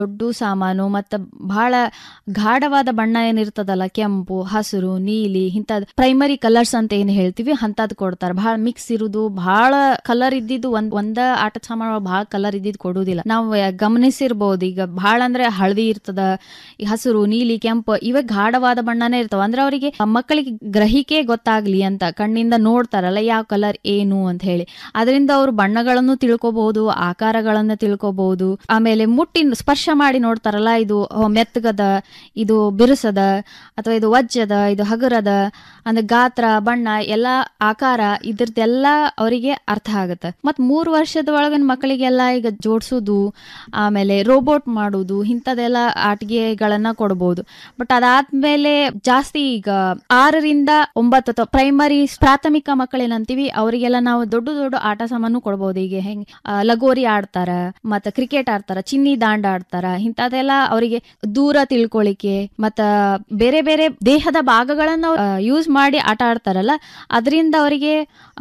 ದೊಡ್ಡ ಸಾಮಾನು ಮತ್ತು ಬಹಳ ಗಾಢವಾದ ಬಣ್ಣ ಏನಿರ್ತದಲ್ಲ ಕೆಂಪು ಹಸಿರು ನೀಲಿ ಇಂಥದ್ದು ಪ್ರೈಮರಿ ಕಲರ್ಸ್ ಅಂತ ಏನು ಹೇಳ್ತೀವಿ ಅಂಥದ್ದು ಕೊಡ್ತಾರೆ ಬಹಳ ಮಿಕ್ಸ್ ಇರುದು ಬಹಳ ಕಲರ್ ಇದ್ದಿದ್ದು ಒಂದ್ ಒಂದ ಆಟದ ಸಾಮಾನು ಬಹಳ ಕಲರ್ ಇದ್ದಿದ್ದು ಕೊಡುವುದಿಲ್ಲ ನಾವು ಗಮನಿಸಿರ್ಬೋದು ಈಗ ಬಹಳ ಅಂದ್ರೆ ಹಳದಿ ಇರ್ತದ ಈ ಹಸಿರು ನೀಲಿ ಕೆಂಪು ಇವೇ ಗಾಢವಾದ ಬಣ್ಣನೇ ಇರ್ತಾವ ಅಂದ್ರೆ ಅವರಿಗೆ ಮಕ್ಕಳಿಗೆ ಗ್ರಹಿಕೆ ಗೊತ್ತಾಗ್ಲಿ ಅಂತ ಕಣ್ಣಿಂದ ನೋಡ್ತಾರಲ್ಲ ಯಾವ ಕಲರ್ ಏನು ಅಂತ ಹೇಳಿ ಅದರಿಂದ ಅವರು ಬಣ್ಣಗಳನ್ನು ತಿಳ್ಕೊಬಹುದು ಆಕಾರಗಳನ್ನ ತಿಳ್ಕೊಬಹುದು ಆಮೇಲೆ ಮುಟ್ಟಿ ಸ್ಪರ್ಶ ಮಾಡಿ ನೋಡ್ತಾರಲ್ಲ ಇದು ಓ, ಮೆತ್ತಗದ ಇದು ಬಿರುಸದ ಅಥವಾ ಇದು ವಜ್ಜದ ಇದು ಹಗುರದ ಅಂದ್ರೆ ಗಾತ್ರ ಬಣ್ಣ ಎಲ್ಲ ಆಕಾರ ಇದ್ರದ್ದೆಲ್ಲ ಅವರಿಗೆ ಅರ್ಥ ಆಗುತ್ತೆ ಮತ್ ಮೂರು ವರ್ಷದ ಒಳಗಿನ ಮಕ್ಕಳಿಗೆಲ್ಲ ಈಗ ಜೋಡಿಸೋದು ಆಮೇಲೆ ರೋಬೋಟ್ ಮಾಡುವುದು ಇಂಥದೆಲ್ಲ ಆಟಿಕೆಗಳನ್ನ ಕೊಡ್ಬೋದು ಬಟ್ ಅದಾದ್ಮೇಲೆ ಜಾಸ್ತಿ ಈಗ ಆರರಿಂದ ಒಂಬತ್ತು ಅಥವಾ ಪ್ರೈಮರಿ ಪ್ರಾಥಮಿಕ ಮಕ್ಕಳೇನಂತೀವಿ ಅವರಿಗೆಲ್ಲ ನಾವು ದೊಡ್ಡ ದೊಡ್ಡ ಆಟ ಸಾಮಾನು ಕೊಡ್ಬೋದು ಈಗ ಹೆಂಗ್ ಆ, ಲಗೋರಿ ಆಡ್ತಾರ ಮತ್ತ ಕ್ರಿಕೆಟ್ ಆಡ್ತಾರ ಚಿನ್ನಿ ದಾಂಡ ಆಡ್ತಾರ ಇಂಥದೆಲ್ಲ ಅವರಿಗೆ ದೂರ ತಿಳ್ಕೊಳಿಕೆ ಮತ್ತ ಬೇರೆ ಬೇರೆ ದೇಹದ ಭಾಗಗಳನ್ನ ಯೂಸ್ ಮಾಡಿ ಆಟ ಆಡ್ತಾರಲ್ಲ ಅದರಿಂದ ಅವರಿಗೆ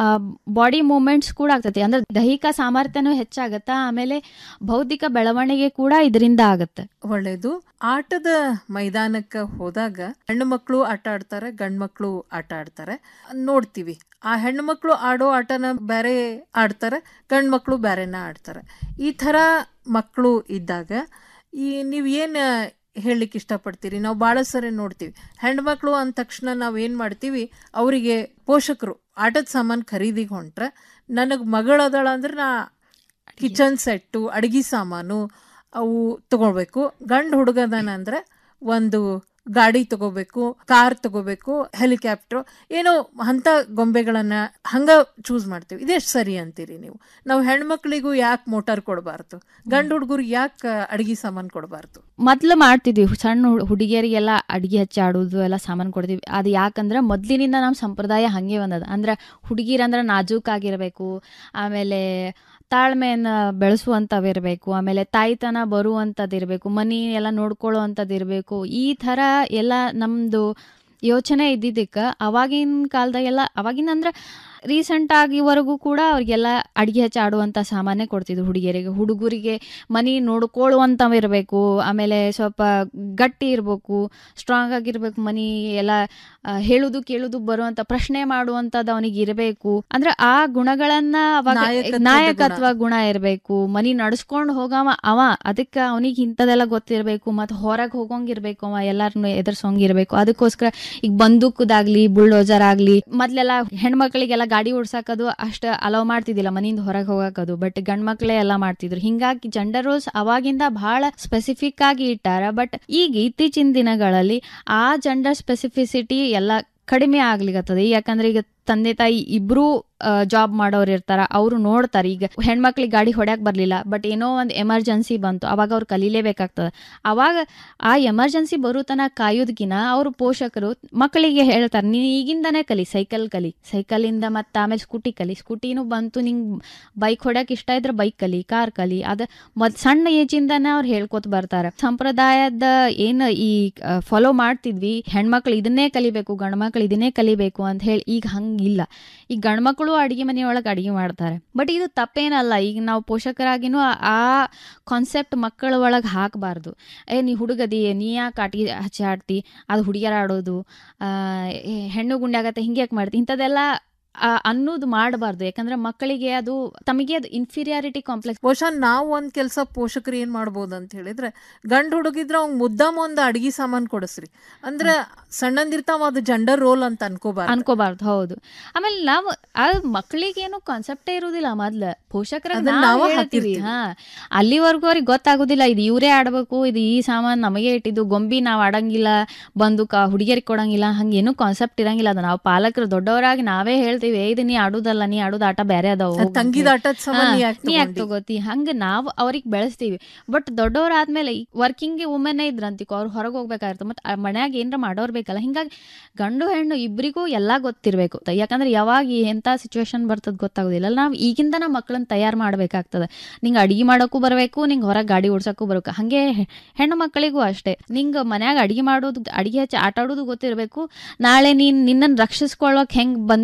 ಬಾಡಿ ಮೂವ್ಮೆಂಟ್ಸ್ ಕೂಡ ಆಗ್ತೈತಿ ಅಂದ್ರೆ ದೈಹಿಕ ಸಾಮರ್ಥ್ಯನೂ ಹೆಚ್ಚಾಗತ್ತ ಆಮೇಲೆ ಬೌದ್ಧಿಕ ಬೆಳವಣಿಗೆ ಕೂಡ ಇದರಿಂದ ಆಗತ್ತೆ ಒಳ್ಳೇದು ಆಟದ ಮೈದಾನಕ್ಕೆ ಹೋದಾಗ ಹೆಣ್ಣು ಮಕ್ಕಳು ಆಟ ಆಡ್ತಾರೆ ಗಂಡು ಮಕ್ಕಳು ಆಟ ಆಡ್ತಾರೆ ನೋಡ್ತೀವಿ ಆ ಹೆಣ್ಣು ಮಕ್ಕಳು ಆಡೋ ಆಟನ ಬೇರೆ ಆಡ್ತಾರೆ ಗಂಡು ಮಕ್ಕಳು ಬೇರೆನ ಆಡ್ತಾರೆ ಈ ಥರ ಮಕ್ಕಳು ಇದ್ದಾಗ ಈ ನೀವು ಏನು ಹೇಳಲಿಕ್ಕೆ ಇಷ್ಟಪಡ್ತೀರಿ ನಾವು ಭಾಳ ಸರಿ ನೋಡ್ತೀವಿ ಹೆಣ್ಮಕ್ಳು ಅಂದ ತಕ್ಷಣ ನಾವು ಏನು ಮಾಡ್ತೀವಿ ಅವರಿಗೆ ಪೋಷಕರು ಆಟದ ಸಾಮಾನು ಖರೀದಿಗೆ ಹೊಂಟ್ರೆ ನನಗೆ ಮಗಳದಳ ಅಂದ್ರೆ ನಾ ಕಿಚನ್ ಸೆಟ್ಟು ಅಡುಗೆ ಸಾಮಾನು ಅವು ತಗೊಳ್ಬೇಕು ಗಂಡು ಹುಡುಗದನ ಅಂದ್ರೆ ಒಂದು ಗಾಡಿ ತಗೋಬೇಕು ಕಾರ್ ತಗೋಬೇಕು ಹೆಲಿಕಾಪ್ಟರ್ ಏನೋ ಅಂತ ಗೊಂಬೆಗಳನ್ನ ಹಂಗ ಚೂಸ್ ಮಾಡ್ತೀವಿ ಇದೆಷ್ಟು ಸರಿ ಅಂತೀರಿ ನೀವು ನಾವು ಹೆಣ್ಮಕ್ಳಿಗೂ ಯಾಕೆ ಮೋಟಾರ್ ಕೊಡಬಾರ್ದು ಗಂಡು ಹುಡುಗರಿಗೆ ಯಾಕೆ ಅಡುಗೆ ಸಾಮಾನು ಕೊಡಬಾರ್ದು ಮೊದ್ಲು ಮಾಡ್ತಿದ್ವಿ ಸಣ್ಣ ಹುಡ್- ಹುಡುಗಿಯರಿಗೆಲ್ಲ ಅಡಿಗೆ ಹಚ್ಚಿ ಆಡೋದು ಎಲ್ಲ ಸಾಮಾನು ಕೊಡ್ತೀವಿ ಅದು ಯಾಕಂದ್ರೆ ಮೊದ್ಲಿನಿಂದ ನಮ್ಮ ಸಂಪ್ರದಾಯ ಹಂಗೆ ಬಂದದ ಅಂದ್ರೆ ಹುಡುಗಿರಂದ್ರೆ ನಾಜೂಕಾಗಿರ್ಬೇಕು ಆಮೇಲೆ ತಾಳ್ಮೆಯನ್ನ ಬೆಳೆಸುವಂಥವಿರಬೇಕು ಆಮೇಲೆ ತಾಯ್ತನ ಬರುವಂಥದ್ದು ಇರಬೇಕು ಮನಿ ಎಲ್ಲ ನೋಡ್ಕೊಳ್ಳುವಂಥದ್ದು ಇರಬೇಕು ಈ ಥರ ಎಲ್ಲ ನಮ್ಮದು ಯೋಚನೆ ಇದ್ದಿದ್ದಕ್ಕೆ ಅವಾಗಿನ ಕಾಲದಾಗೆಲ್ಲ ಅವಾಗಿನ ಅಂದ್ರೆ ರೀಸೆಂಟ್ ಆಗಿವರೆಗೂ ಕೂಡ ಅವ್ರಿಗೆಲ್ಲ ಅಡಿಗೆ ಹಚ್ಚಿ ಆಡುವಂಥ ಸಾಮಾನೇ ಕೊಡ್ತಿದ್ರು ಹುಡುಗಿಯರಿಗೆ ಹುಡುಗರಿಗೆ ಮನಿ ನೋಡ್ಕೊಳ್ಳುವಂಥವು ಇರಬೇಕು ಆಮೇಲೆ ಸ್ವಲ್ಪ ಗಟ್ಟಿ ಇರಬೇಕು ಸ್ಟ್ರಾಂಗ್ ಆಗಿರ್ಬೇಕು ಮನಿ ಎಲ್ಲ ಆ, ಹೇಳುದು ಕೇಳುದು ಬರುವಂತ ಪ್ರಶ್ನೆ ಮಾಡುವಂಥದ್ದು ಅವನಿಗೆ ಇರಬೇಕು ಅಂದ್ರೆ ಆ ಗುಣಗಳನ್ನ ಅವಾಗ ನಾಯಕತ್ವದ ನಾಯಕತ್ವ ಗುಣ ಇರಬೇಕು ಮನಿ ನಡ್ಸ್ಕೊಂಡು ಹೋಗವ ಅವ ಅದಕ್ಕೆ ಅವನಿಗೆ ಇಂಥದೆಲ್ಲ ಗೊತ್ತಿರಬೇಕು ಮತ್ತು ಹೊರಗೆ ಹೋಗೋಂಗಿರ್ಬೇಕು ಅವ ಎಲ್ಲಾರನ್ನು ಎದುರ್ಸೋಂಗಿರ್ಬೇಕು ಅದಕ್ಕೋಸ್ಕರ ಈಗ ಬಂದೂಕದಾಗ್ಲಿ ಬುಲ್ಡೋಜರ್ ಆಗ್ಲಿ ಮೊದ್ಲೆಲ್ಲ ಹೆಣ್ಮಕ್ಳಿಗೆಲ್ಲ ಗಾಡಿ ಓಡ್ಸಾಕದು ಅಷ್ಟ ಅಲೋ ಮಾಡ್ತಿದ್ದಿಲ್ಲ ಮನೆಯಿಂದ ಹೊರಗೆ ಹೋಗಾಕದು ಬಟ್ ಗಂಡ್ ಮಕ್ಳೇ ಎಲ್ಲ ಮಾಡ್ತಿದ್ರು ಹಿಂಗಾಗಿ ಜೆಂಡರ್ ರೋಲ್ಸ್ ಅವಾಗಿಂದ ಬಹಳ ಸ್ಪೆಸಿಫಿಕ್ ಆಗಿ ಇಟ್ಟಾರ ಬಟ್ ಈಗ ಇತ್ತೀಚಿನ ದಿನಗಳಲ್ಲಿ ಆ ಜೆಂಡರ್ ಸ್ಪೆಸಿಫಿಸಿಟಿ ಎಲ್ಲ ಕಡಿಮೆ ಆಗ್ಲಿಕತ್ತದ ಯಾಕಂದ್ರೆ ಈಗ ತಂದೆ ತಾಯಿ ಇಬ್ರು ಜಾಬ್ ಮಾಡೋರು ಇರ್ತಾರ ಅವರು ನೋಡ್ತಾರೆ ಈಗ ಹೆಣ್ಮಕ್ಳಿಗೆ ಗಾಡಿ ಹೊಡ್ಯಾಕ್ ಬರ್ಲಿಲ್ಲ ಬಟ್ ಏನೋ ಒಂದು ಎಮರ್ಜೆನ್ಸಿ ಬಂತು ಅವಾಗ ಅವ್ರು ಕಲೀಲೇಬೇಕಾಗ್ತದೆ ಅವಾಗ ಆ ಎಮರ್ಜೆನ್ಸಿ ಬರೋ ತನ ಕಾಯೋದ್ಕಿನ ಅವ್ರ ಪೋಷಕರು ಮಕ್ಕಳಿಗೆ ಹೇಳ್ತಾರೆ ನೀನು ಈಗಿಂದನೇ ಕಲಿ ಸೈಕಲ್ ಕಲಿ ಸೈಕಲಿಂದ ಮತ್ತೆ ಆಮೇಲೆ ಸ್ಕೂಟಿ ಕಲಿ ಸ್ಕೂಟಿನೂ ಬಂತು ನಿಂಗೆ ಬೈಕ್ ಹೊಡ್ಯಕ್ ಇಷ್ಟ ಇದ್ರೆ ಬೈಕ್ ಕಲಿ ಕಾರ್ ಕಲಿ ಅದ ಮತ್ ಸಣ್ಣ ಏಜಿಂದಾನೇ ಅವ್ರು ಹೇಳ್ಕೊತ ಬರ್ತಾರೆ ಸಂಪ್ರದಾಯದ ಏನು ಈ ಫಾಲೋ ಮಾಡ್ತಿದ್ವಿ ಹೆಣ್ಮಕ್ಳು ಇದನ್ನೇ ಕಲಿಬೇಕು ಗಂಡ್ಮಕ್ಳು ಇದನ್ನೇ ಕಲಿಬೇಕು ಅಂತ ಹೇಳಿ ಈಗ ಹಂಗಿಲ್ಲ ಈಗ ಗಂಡ್ಮಕ್ಳು ಅಡಿಗೆ ಮನೆಯೊಳಗೆ ಅಡಿಗೆ ಮಾಡ್ತಾರೆ ಬಟ್ ಇದು ತಪ್ಪೇನಲ್ಲ ಈಗ ನಾವು ಪೋಷಕರಾಗಿನೂ ಆ- ಆ ಕಾನ್ಸೆಪ್ಟ್ ಮಕ್ಕಳ ಒಳಗೆ ಹಾಕಬಾರ್ದು ಏ ನೀ ಹುಡುಗದಿ ನೀ ಯಾಕೆ ಆಟಿ ಹಚ್ಚಿ ಆಡ್ತಿ ಅದು ಹುಡುಗಿಯರ ಆಡೋದು ಆ, ಏ, ಹೆಣ್ಣು ಗುಂಡಾಗತ್ತೆ ಹಿಂಗೆ ಯಾಕೆ ಮಾಡ್ತಿ ಇಂಥದ್ದೆಲ್ಲ ಆ, ಅನ್ನೋದು ಮಾಡಬಾರ್ದು ಯಾಕಂದ್ರೆ ಮಕ್ಕಳಿಗೆ ಅದು ತಮಗೆ ಅದು ಇನ್ಫೀರಿಯಾರಿಟಿ ಕಾಂಪ್ಲೆಕ್ಸ್ ಬಹುಶಃ ನಾವು ಒಂದ್ ಕೆಲಸ ಪೋಷಕರು ಏನ್ ಮಾಡ್ಬೋದು ಅಂತ ಹೇಳಿದ್ರೆ ಗಂಡು ಹುಡುಗಿದ್ರ ಅವ್ನ್ ಮುದ್ದಾಮ ಒಂದು ಅಡಿಗೆ ಸಾಮಾನು ಕೊಡಿಸ್ರಿ ಅಂದ್ರೆ ಸಣ್ಣಂದಿರ್ತಾವ ಅದು ಜೆಂಡರ್ ರೋಲ್ ಅಂತ ಅನ್ಕೋಬಾರ್ದು ಅನ್ಕೋಬಾರ್ದು ಹೌದು ಆಮೇಲೆ ನಾವು ಆ ಮಕ್ಕಳಿಗೇನು ಕಾನ್ಸೆಪ್ಟೇ ಇರುವುದಿಲ್ಲ ಮೊದ್ಲ ಪೋಷಕರ ಅದನ್ನ ನಾವು ನಾವ ಹೇಳ್ತೀವಿ ಹಾಕಿರ್ತೀವಿ. ಹಾ ಅಲ್ಲಿವರೆಗೂ ಅವ್ರಿಗೆ ಗೊತ್ತಾಗೋದಿಲ್ಲ ಇದು ಇವರೇ ಆಡ್ಬೇಕು ಇದು ಈ ಸಾಮಾನ್ ನಮಗೆ ಇಟ್ಟಿದ್ದು ಗೊಂಬಿ ನಾವ್ ಆಡಂಗಿಲ್ಲ ಬಂದೂಕ ಹುಡುಗಿಯರಿಗೆ ಕೊಡಂಗಿಲ್ಲ ಹಂಗೇನು ಕಾನ್ಸೆಪ್ಟ್ ಇರಂಗಿಲ್ಲ ಅದು ನಾವು ಪಾಲಕರು ದೊಡ್ಡವರಾಗಿ ನಾವೇ ಹೇಳ್ತೀವಿ "ಏ, ಇದು ನೀ ಆಡುದಲ್ಲ ನೀ ಆಡುದ ಆಟ ಬೇರೆ ಅದಾವ ಅದ್ ತಂಗಿದ ಆಟದ ಸಾಮಾನು ನೀ ಯಾಕ್ ನೀ ಯಾಕೆ ತಗೊಂಡಿ? ತಗೋತಿ ಹಂಗ ನಾವು ಅವ್ರಿಗೆ ಬೆಳೆಸ್ತೀವಿ ಬಟ್ ದೊಡ್ಡವರಾದ್ಮೇಲೆ ವರ್ಕಿಂಗ್ ವುಮೆನ್ ಇದ್ರಂತಿಕೋ ಅವ್ರು ಹೊರಗೆ ಹೋಗ್ಬೇಕಾಗಿರ್ತದೆ ಮತ್ತೆ ಮನ್ಯಾಗ ಏನ್ರ ಮಾಡೋರ್ ಬೇಕಲ್ಲ ಹಿಂಗಾಗಿ ಗಂಡು ಹೆಣ್ಣು ಇಬ್ಬರಿಗೂ ಎಲ್ಲಾ ಗೊತ್ತಿರ್ಬೇಕು ಯಾಕಂದ್ರೆ ಯಾವಾಗ ಎಂತ ಸಿಚುವೇಶನ್ ಬರ್ತದ ಗೊತ್ತಾಗೋದಿಲ್ಲ ನಾವು ಈಗಿಂದ ನಮ್ಮ ಮಕ್ಕಳನ್ನ ತಯಾರು ಮಾಡ್ಬೇಕಾಗ್ತದೆ ನಿಂಗೆ ಅಡಿಗೆ ಮಾಡೋಕ್ಕೂ ಬರಬೇಕು ನಿಂಗೆ ಹೊರಗೆ ಗಾಡಿ ಓಡ್ಸಕ್ಕೂ ಬರಬೇಕು ಹಂಗೆ ಹೆ- ಹೆಣ್ಣು ಮಕ್ಕಳಿಗೂ ಅಷ್ಟೇ ನಿಂಗೆ ಮನ್ಯಾಗ ಅಡಿಗೆ ಮಾಡೋದು ಅಡಿಗೆ ಹಚ್ಚಿ ಆಟ ಆಡೋದು ಗೊತ್ತಿರಬೇಕು ನಾಳೆ ನೀನ್ ನಿನ್ನನ್ನು ರಕ್ಷಿಸ್ಕೊಳ್ಳೋಕೆ ಹೆಂಗ್ ಬಂದೂಕ್ ಯೂಸ್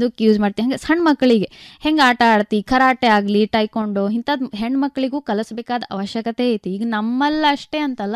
ಮಾಡ್ತಿ ಹಂಗೆ ಸಣ್ಣ ಮಕ್ಕಳಿಗೆ ಹೆಂಗೆ ಆಟ ಆಡ್ತಿ ಕರಾಟೆ ಆಗಲಿ ಟೈಕೊಂಡು ಇಂಥದ್ದು ಹೆಣ್ಮಕ್ಳಿಗೂ ಕಲಿಸ್ಬೇಕಾದ ಅವಶ್ಯಕತೆ ಐತಿ ಈಗ ನಮ್ಮಲ್ಲಿ ಅಷ್ಟೇ ಅಂತಲ್ಲ